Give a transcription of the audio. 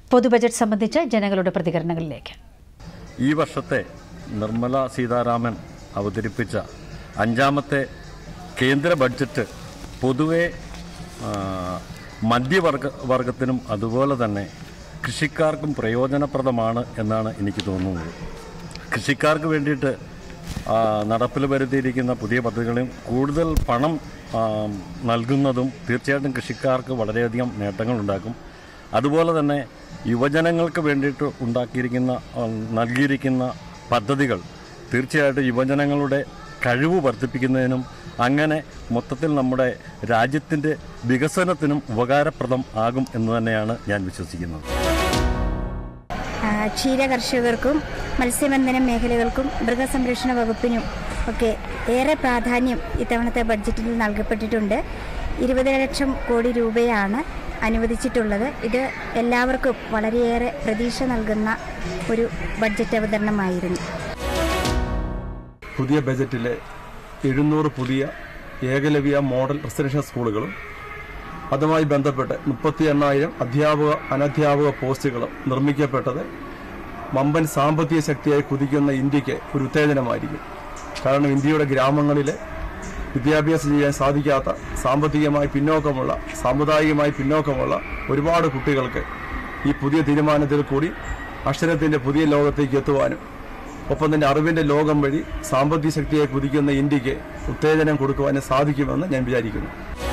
പൊതുബജറ്റ് സംബന്ധിച്ച് ജനങ്ങളുടെ പ്രതികരണങ്ങളിലേക്ക് ഈ വർഷത്തെ നിർമ്മല സീതാരാമൻ അവതരിപ്പിച്ച അഞ്ചാമത്തെ കേന്ദ്ര ബഡ്ജറ്റ് പൊതുവെ ആ, മധ്യവർഗ വർഗത്തിനും അതുപോലെ തന്നെ കൃഷിക്കാർക്കും പ്രയോജനപ്രദമാണ് എന്നാണ് എനിക്ക് തോന്നുന്നത് കൃഷിക്കാർക്ക് വേണ്ടിയിട്ട് ആ, നടപ്പിൽ വരുത്തിയിരിക്കുന്ന പുതിയ പദ്ധതികളും കൂടുതൽ പണം ആ, നൽകുന്നതും തീർച്ചയായിട്ടും കൃഷിക്കാർക്ക് വളരെയധികം നേട്ടങ്ങളുണ്ടാക്കും അതുപോലെ തന്നെ യുവജനങ്ങൾക്ക് വേണ്ടിയിട്ട് ഉണ്ടാക്കിയിരിക്കുന്ന ആ, നൽകിയിരിക്കുന്ന പദ്ധതികൾ തീർച്ചയായിട്ടും യുവജനങ്ങളുടെ കഴിവ് വർദ്ധിപ്പിക്കുന്നതിനും അങ്ങനെ മൊത്തത്തിൽ നമ്മുടെ രാജ്യത്തിൻ്റെ വികസനത്തിനും ഉപകാരപ്രദം ആകും എന്ന് തന്നെയാണ് ഞാൻ വിശ്വസിക്കുന്നത് ആ, ക്ഷീര കർഷകർക്കും മത്സ്യബന്ധന മേഖലകൾക്കും മൃഗസംരക്ഷണ വകുപ്പിനും ഒക്കെ ഏറെ പ്രാധാന്യം ഇത്തവണത്തെ ബഡ്ജറ്റിൽ നൽകപ്പെട്ടിട്ടുണ്ട് ഇരുപത് ലക്ഷം കോടി രൂപയാണ് അനുവദിച്ചിട്ടുള്ളത് ഇത് എല്ലാവർക്കും വളരെയേറെ പ്രതീക്ഷ നൽകുന്ന ഒരു ബഡ്ജറ്റ് അവതരണമായിരുന്നു പുതിയ ബജറ്റിലെ എഴുന്നൂറ് പുതിയ ഏകലവ്യ മോഡൽ റെസിഡൻഷ്യൽ സ്കൂളുകളും അതുമായി ബന്ധപ്പെട്ട് മുപ്പത്തി എണ്ണായിരം അധ്യാപക അനധ്യാപക പോസ്റ്റുകളും നിർമ്മിക്കപ്പെട്ടത് വമ്പൻ സാമ്പത്തിക ശക്തിയായി കുതിക്കുന്ന ഇന്ത്യക്ക് ഒരു ഉത്തേജനമായിരിക്കും കാരണം ഇന്ത്യയുടെ ഗ്രാമങ്ങളിലെ വിദ്യാഭ്യാസം ചെയ്യാൻ സാധിക്കാത്ത സാമ്പത്തികമായി പിന്നോക്കമുള്ള സാമുദായികമായി പിന്നോക്കമുള്ള ഒരുപാട് കുട്ടികൾക്ക് ഈ പുതിയ തീരുമാനത്തിൽ കൂടി അക്ഷരത്തിന്റെ പുതിയ ലോകത്തേക്ക് എത്തുവാനും ഒപ്പം തന്നെ അറിവിന്റെ ലോകം വഴി സാമ്പത്തിക ശക്തിയെ കുതിക്കുന്ന ഇന്ത്യക്ക് ഉത്തേജനം കൊടുക്കുവാനും സാധിക്കുമെന്ന് ഞാൻ വിചാരിക്കുന്നു